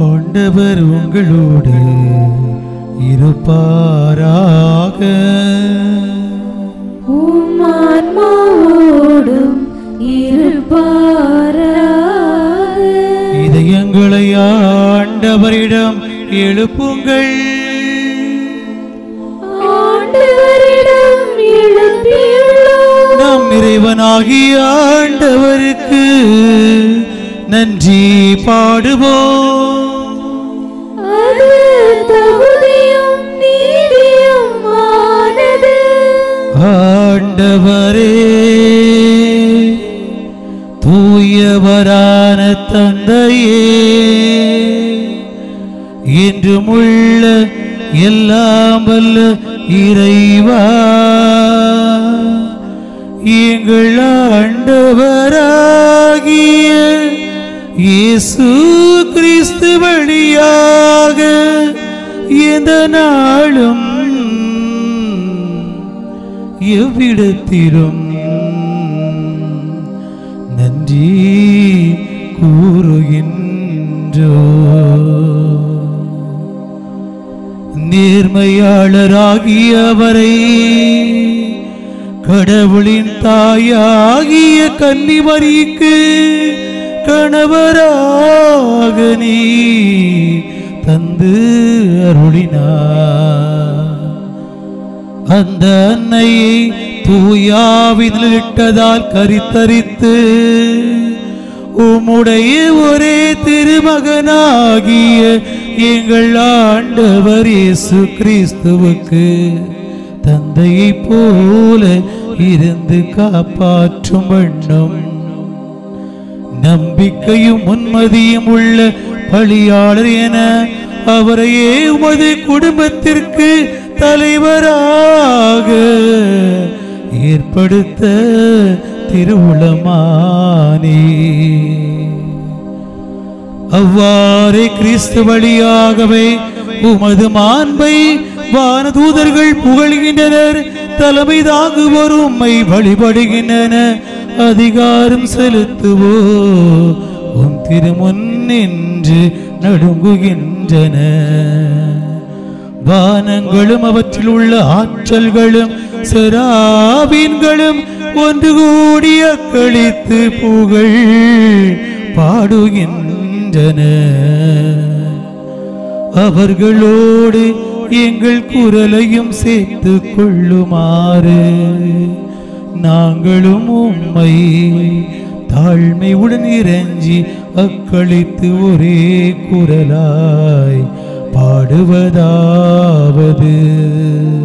ஆண்டவர் உங்களோடு இருப்பாராக உம் ஆன்மாவோடும் இருப்பாராக இதயங்களை ஆண்டவரிடம் எழுப்புங்கள் ஆண்டவரிடம் எழுப்பியுள்ளோம் நம் இறைவனாகிய ஆண்டவருக்கு நன்றி பாடுவோம் அது தகுதியும் நீதியுமானது ஆண்டவரே தூயவரான தந்தையே என்றும் உள்ள எல்லாம் வல்ல இறைவா எங்கள் ஆண்டவராகிய இயேசு கிறிஸ்து வழியாக எந்த நாளும் எவ்விடத்திலும் நன்றி கூறுகின்றோ நேர்மையாளராகிய அவரை கடவுளின் தாயாகிய கன்னிமரிக்கு கணவராக நீ தந்து அருளினார் அந்த அன்னையை தூயாவிதில் இட்டதால் கரித்தரித்து உம்முடைய ஒரே திருமகனாகிய எங்கள் ஆண்டவர் இயேசு கிறிஸ்துவுக்கு தந்தையைப் போல இருந்து காப்பாற்றும் வண்ணம் நம்பிக்கையும் உன்மதியும் உள்ள பழியாளர் என அவரையே உமது குடும்பத்திற்கு தலைவராக ஏற்படுத்த திருவுளமானே அவ்வாறே கிறிஸ்து வழியாகவே உமது மாண்பை வானதூதர்கள் புகழ்கின்றனர் தலைமை தாங்குவோர் உம்மை வழிபடுகின்றன அதிகாரம் செலுத்துவோ உன் திருமுன் நின்று நடுங்குகின்றன வானங்களும் அவற்றில் உள்ள ஆற்றல்களும் செராபீன்களும் ஒன்று கூடி அக்களித்து புகழ் பாடுகின்றன அவர்களோடு எங்கள் குரலையும் சேர்த்து கொள்ளுமாறு நாங்களும் உம்மை தாழ்மையுடன் இறைஞ்சி அக்களித்து ஒரே குரலாய் பாடுவதாவது